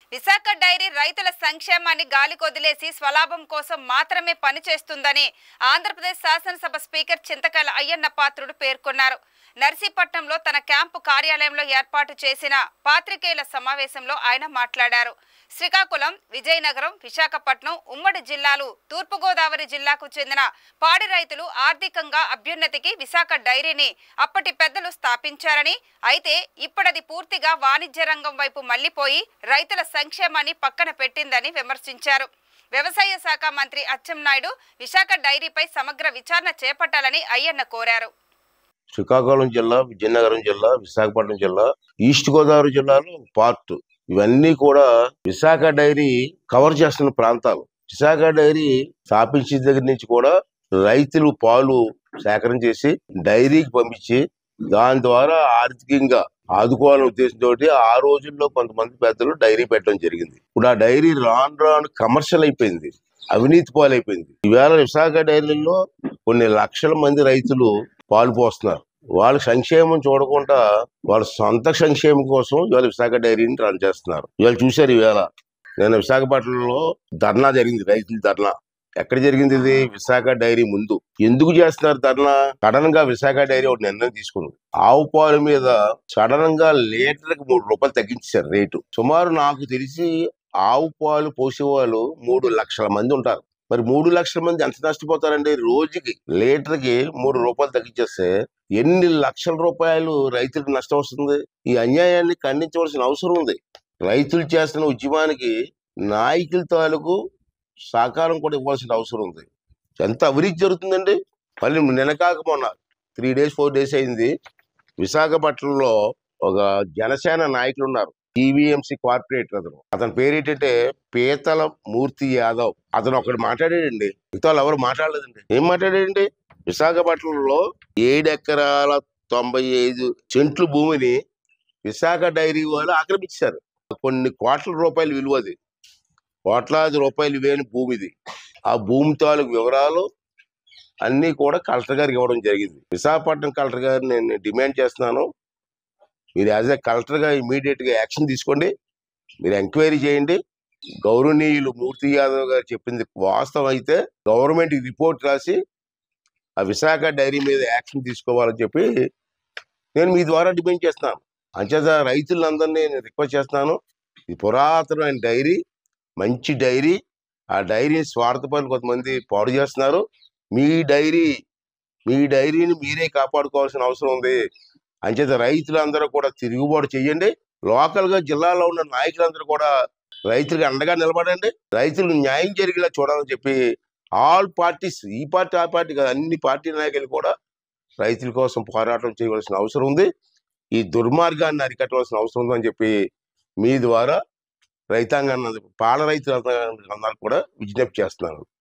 Visakha dairy రైతుల సంక్షేమాన్ని గాలికొదిలేసి స్వలాభం కోసం మాత్రమే పనిచేస్తుందని ఆంధ్రప్రదేశ్ శాసనసభ స్పీకర్ చింతకాయల అయ్యన్న పాత్రుడు పేర్కొన్నారు నర్సీపట్నంలో తన క్యాంపు కార్యాలయంలో ఏర్పాటు చేసిన పాత్రికేయుల సమావేశంలో ఆయన మాట్లాడారు శ్రీకాకుళం విజయనగరం విశాఖపట్నం ఉమ్మడి జిల్లాలు తూర్పుగోదావరి జిల్లాకు చెందిన పాడి రైతులు ఆర్థికంగా అభ్యున్నతికి విశాఖ డైరీని అప్పటి పెద్దలు స్థాపించారని అయితే ఇప్పుడది పూర్తిగా వాణిజ్య రంగం వైపు మళ్లిపోయి రైతుల సంక్షేమాన్ని పక్కన పెట్టిందని విమర్శించారు వ్యవసాయ శాఖ మంత్రి అచ్చెన్నాయుడు విశాఖ డైరీపై సమగ్ర విచారణ చేపట్టాలని అయ్యన్న కోరారు శ్రీకాకుళం జిల్లా విజయనగరం జిల్లా విశాఖపట్నం జిల్లా ఈస్ట్ గోదావరి జిల్లాలో పార్ట్ ఇవన్నీ కూడా విశాఖ డైరీ కవర్ చేస్తున్న ప్రాంతాలు విశాఖ డైరీ స్థాపించిన దగ్గర నుంచి కూడా రైతులు పాలు సేకరణ చేసి డైరీకి పంపించి దాని ద్వారా ఆర్థికంగా ఆదుకోవాలనే ఉద్దేశంతో ఆ రోజుల్లో కొంతమంది పెద్దలు డైరీ పెట్టడం జరిగింది ఇప్పుడు ఆ డైరీ రాను రాను కమర్షియల్ అయిపోయింది అవినీతి పాలైపోయింది ఈవేళ విశాఖ డైరీలో కొన్ని లక్షల మంది రైతులు పాలు పోస్తున్నారు వాళ్ళ సంక్షేమం చూడకుండా వాళ్ళ సొంత సంక్షేమం కోసం ఇవాళ విశాఖ డైరీని రన్ చేస్తున్నారు ఇవాళ చూశారు ఈవేళ నేను విశాఖపట్నంలో ధర్నా జరిగింది రైతుల ధర్నా ఎక్కడ జరిగింది ఇది విశాఖ డైరీ ముందు ఎందుకు చేస్తున్నారు ధర్నా సడన్ గా విశాఖ డైరీ ఒక నిర్ణయం తీసుకుంది ఆవు పాలు మీద సడన్ గా లీటర్ కి మూడు రూపాయలు తగ్గించారు రేటు సుమారు నాకు తెలిసి ఆవు పాలు పోసేవాళ్ళు మూడు లక్షల మంది ఉంటారు మరి మూడు లక్షల మంది ఎంత నష్టపోతారండి రోజుకి లీటర్ కి మూడు రూపాయలు తగ్గించేస్తే ఎన్ని లక్షల రూపాయలు రైతులకు నష్టం వస్తుంది ఈ అన్యాయాన్ని ఖండించవలసిన అవసరం ఉంది రైతులు చేస్తున్న ఉద్యమానికి నాయకుల తాలూకు సహకారం కూడా ఇవ్వాల్సిన అవసరం ఉంది ఎంత అవినీతి జరుగుతుందండి మళ్ళీ నినకాక మొన్న త్రీ డేస్ ఫోర్ డేస్ అయింది విశాఖపట్నంలో ఒక జనసేన నాయకులు ఉన్నారు టీవీఎంసీ కార్పొరేటర్ అతను అతని పేరు ఏంటంటే పీతల మూర్తి యాదవ్ అతను ఒకటి మాట్లాడాడండి మిగతా వాళ్ళు ఎవరు మాట్లాడలేదండి ఏం మాట్లాడాడండి విశాఖపట్నంలో ఏడు ఎకరాల తొంభై ఐదు సెంట్లు భూమిని విశాఖ డైరీ వాళ్ళు ఆక్రమించారు కొన్ని కోట్ల రూపాయల విలువది కోట్లాది రూపాయలు ఇవేని భూమిది ఆ భూమి తాలూకు వివరాలు అన్నీ కూడా కలెక్టర్ గారికి ఇవ్వడం జరిగింది విశాఖపట్నం కలెక్టర్ గారిని నేను డిమాండ్ చేస్తున్నాను మీరు యాజ్ ఎ కలెక్టర్గా ఇమీడియట్గా యాక్షన్ తీసుకోండి మీరు ఎంక్వైరీ చేయండి గౌరవనీయులు మూర్తి యాదవ్ గారు చెప్పింది వాస్తవం అయితే గవర్నమెంట్ రిపోర్ట్ రాసి ఆ విశాఖ డైరీ మీద యాక్షన్ తీసుకోవాలని చెప్పి నేను మీ ద్వారా డిమాండ్ చేస్తున్నాను అంచేత రైతులందరినీ నేను రిక్వెస్ట్ చేస్తున్నాను ఇది పురాతనమైన డైరీ మంచి డైరీ ఆ డైరీ స్వార్థపరులు కొంతమంది పాడు చేస్తున్నారు మీ డైరీ మీ డైరీని మీరే కాపాడుకోవాల్సిన అవసరం ఉంది అంచేత రైతులందరూ కూడా తిరుగుబాటు చేయండి లోకల్ గా జిల్లాలో ఉన్న నాయకులందరూ కూడా రైతులకు అండగా నిలబడండి రైతులు న్యాయం జరిగేలా చూడాలని చెప్పి ఆల్ పార్టీస్ ఈ పార్టీ ఆ పార్టీ కాదు అన్ని పార్టీ నాయకులు కూడా రైతుల కోసం పోరాటం చేయవలసిన అవసరం ఉంది ఈ దుర్మార్గాన్ని అరికట్టవలసిన అవసరం ఉందని చెప్పి మీ ద్వారా రైతాంగాన్ని పాల రైతులందరూ కూడా విజ్ఞప్తి చేస్తున్నాను